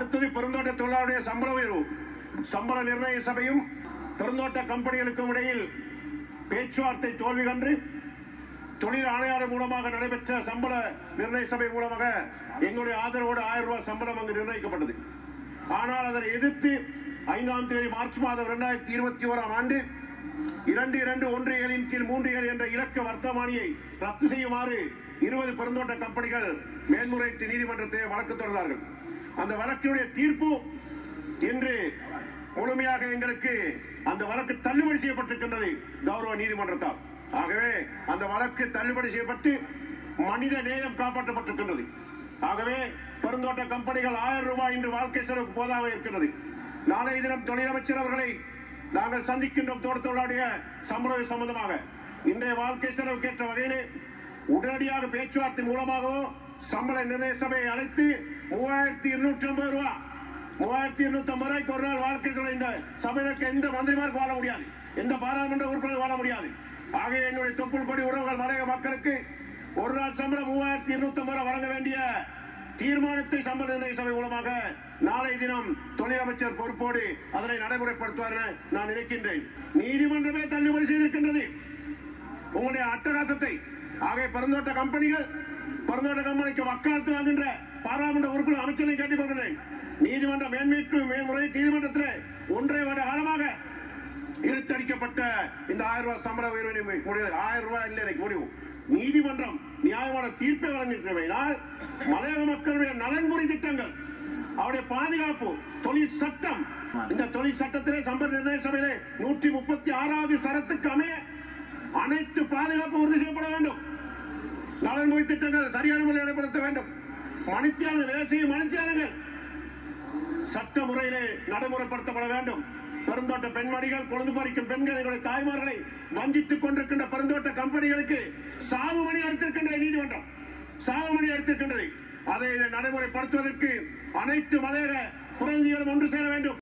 அடுத்தது பெருந்தோட்ட தொழிலாளருடைய சம்பள உயர்வு சம்பள நிர்ணய சபையும் பெருந்தோட்ட கம்பெனிகளுக்கும் இடையில் பேச்சுவார்த்தை தோல்வி கண்டு தொழில் ஆணையாளர் மூலமாக நடைபெற்ற சம்பள நிர்ணய சபை மூலமாக எங்களுடைய ஆதரவோடு ஆயிரம் ரூபாய் சம்பளம் அங்கு நிர்ணயிக்கப்பட்டது ஆனால் அதனை எதிர்த்து ஐந்தாம் தேதி மார்ச் மாதம் இரண்டாயிரத்தி இருபத்தி ஓராம் ஆண்டு இரண்டு இரண்டு ஒன்று ஏழின் கீழ் மூன்று ஏழு என்ற இலக்க வர்த்தமானியை ரத்து செய்யுமாறு இருபது பெருந்தோட்ட கம்பெனிகள் மேன்முறையீட்டு நீதிமன்றத்தை வழக்கு தொடர்ந்தார்கள் அந்த வழக்கினுடைய தீர்ப்பு இன்று முழுமையாக எங்களுக்கு அந்த வழக்கு தள்ளுபடி செய்யப்பட்டிருக்கின்றது கௌரவ நீதிமன்றத்தால் ஆகவே அந்த வழக்கு தள்ளுபடி செய்யப்பட்டு மனித நேயம் காப்பாற்றப்பட்டிருக்கின்றது ஆகவே பெருந்தோட்ட கம்பெனிகள் ஆயிரம் ரூபாய் இன்று வாழ்க்கை செலவுக்கு போதாக இருக்கிறது நாளைய தினம் தொழிலமைச்சர் அவர்களை நாங்கள் சந்திக்கின்றோம் தோட்டத்தொழிலாளிய சம்பளம் சம்பந்தமாக இன்றைய வாழ்க்கை செலவுக்கு ஏற்ற வகையிலே உடனடியாக பேச்சுவார்த்தை மூலமாகவும் சம்பள நிர்ணய சபையை அழைத்து மூவாயிரத்தி இருநூற்றி ஐம்பது ரூபாய் மூவாயிரத்தி இருநூத்தி ஐம்பது ரூபாய்க்கு ஒரு நாள் வாழ்க்கை செலவு இந்த சபையிற்கு எந்த மந்திரிமாருக்கு வாழ முடியாது எந்த பாராளுமன்ற உறுப்பினர் வாழ முடியாது ஆகவே என்னுடைய தொப்புள் கொடி உறவுகள் மலையக மக்களுக்கு ஒரு நாள் சம்பளம் மூவாயிரத்தி இருநூத்தி ஐம்பது ரூபாய் வழங்க வேண்டிய தீர்மானத்தை சம்பள நிர்ணய சபை மூலமாக நாளை தினம் தொழிலமைச்சர் பொறுப்போடு அதனை நடைமுறைப்படுத்துவார் என நான் நினைக்கின்றேன் நீதிமன்றமே தள்ளுபடி செய்திருக்கின்றது உங்களுடைய அட்டகாசத்தை ஆகவே பெருந்தோட்ட கம்பெனிகள் பெருந்தோட்ட கம்பெனிக்கு வக்காலத்து வாங்குகின்ற பாராளுமன்ற உறுப்பினர் அமைச்சரை கேட்டுக்கொள்கிறேன் நீதிமன்ற மேன்மீட்பு மேன்முறை நீதிமன்றத்தில் ஒன்றரை வருட காலமாக இழுத்தடிக்கப்பட்ட இந்த ஆயிரம் ரூபாய் சம்பள உயர்வு முடிவு ஆயிரம் ரூபாய் இல்லை எனக்கு முடிவு நீதிமன்றம் நியாயமான தீர்ப்பை வழங்கியிருக்கிறவையினால் மலையாள மக்களுடைய நலன்புரி திட்டங்கள் அவருடைய பாதுகாப்பு தொழில் சட்டம் இந்த தொழில் சட்டத்திலே சம்பள நிர்ணய சபையிலே நூற்றி முப்பத்தி ஆறாவது சரத்துக்கு அமைய அனைத்து பாதுகாப்பு உறுதி செய்யப்பட வேண்டும் நலன்புரி திட்டங்கள் சரியான முறையில் நடைபெறுத்த வேண்டும் மணித்தியாளர் வேலை செய்யும் மணித்தியாளர்கள் சட்ட முறையிலே நடைமுறைப்படுத்தப்பட வேண்டும் பெருந்தோட்ட பெண்மணிகள் பொழுது பறிக்கும் பெண்கள் எங்களுடைய தாய்மார்களை வஞ்சித்துக் கொண்டிருக்கின்ற பெருந்தோட்ட கம்பெனிகளுக்கு சாவு மணி அடித்திருக்கின்ற நீதிமன்றம் சாவு மணி அடித்திருக்கின்றது அதை நடைமுறைப்படுத்துவதற்கு அனைத்து மலையக பிரதிநிதிகளும் ஒன்று சேர வேண்டும்